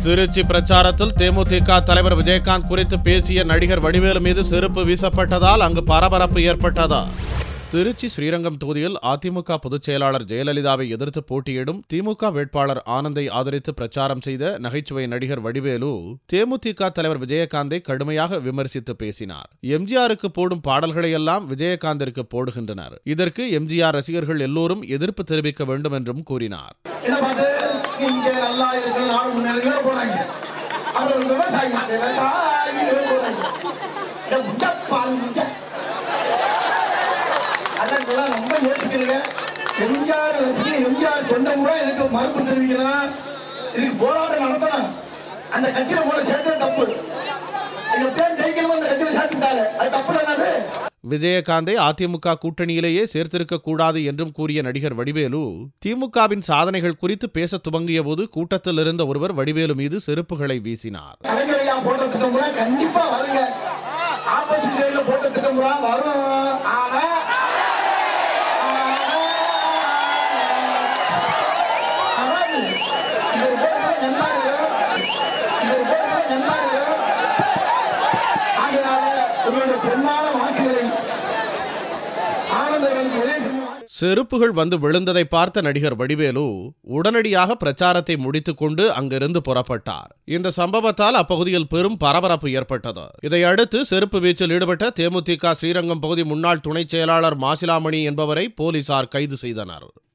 திருச்சி பிரச்சாரத்தில் தேமுதிக தலைவர் விஜயகாந்த் குறித்து பேசிய நடிகர் வடிவேலு மீது செருப்பு வீசப்பட்டதால் அங்கு பரபரப்பு ஏற்பட்டதா திருச்சி ஸ்ரீரங்கம் தொகுதியில் அதிமுக பொதுச் செயலாளர் ஜெயலலிதாவை எதிர்த்து போட்டியிடும் திமுக வேட்பாளர் ஆனந்தை ஆதரித்து பிரச்சாரம் செய்த நகைச்சுவை நடிகர் வடிவேலு தேமுதிக தலைவர் விஜயகாந்தை கடுமையாக விமர்சித்து பேசினார் எம்ஜிஆருக்கு போடும் பாடல்களையெல்லாம் விஜயகாந்திற்கு போடுகின்றனர் இதற்கு எம்ஜிஆர் ரசிகர்கள் எல்லோரும் எதிர்ப்பு தெரிவிக்க வேண்டும் என்றும் கூறினார் என்ன பார்த்து இங்க நல்லா இருக்கு நாடு முன்னேறிகள போறாங்க அப்புறம் விவசாயி விவசாயிகள போறாங்க இந்த முட்டை பால் முட்டை அதான் இதெல்லாம் ரொம்ப யோசிக்கிறீங்க எம்ஜிஆர் ரசிகை எம்ஜிஆர் தொண்டை கூட இதுக்கு மறுப்பு தெரிவிக்கணும் இதுக்கு போராட்டம் நடத்தணும் அந்த கட்சியில கூட சேர்த்தது தப்பு எங்க பேர் ஜெயிக்கணும் அந்த கட்சியில சேர்த்துட்டாங்க அது தப்பு தானே விஜயகாந்தை அதிமுக கூட்டணியிலேயே சேர்த்திருக்க கூடாது என்றும் கூறிய நடிகர் வடிவேலு திமுகவின் சாதனைகள் குறித்து பேச துவங்கிய போது கூட்டத்தில் இருந்த ஒருவர் வடிவேலு மீது செருப்புகளை வீசினார் கலைஞரையா போட்ட திட்டம் கூட கண்டிப்பா வருங்க ஆப்போசிட் சைடுல போட்ட திட்டம் கூட வரும் ஆனா அதாவது, இவர் போட்டது நல்லா இருக்கும். இவர் போட்டது நல்லா இருக்கும். ஆகையினால உங்களுடைய பொன்னான வாக்குகளை ஆனந்தர்களுக்கு உதவி செய்யும் செருப்புகள் வந்து விழுந்ததை பார்த்த நடிகர் வடிவேலு உடனடியாக பிரச்சாரத்தை முடித்துக்கொண்டு அங்கிருந்து புறப்பட்டார் இந்த சம்பவத்தால் அப்பகுதியில் பெரும் பரபரப்பு ஏற்பட்டது இதையடுத்து செருப்பு வீச்சில் ஈடுபட்ட தேமுதிக ஸ்ரீரங்கம் பகுதி முன்னாள் துணைச் செயலாளர் மாசிலாமணி என்பவரை போலீசார் கைது செய்தனர்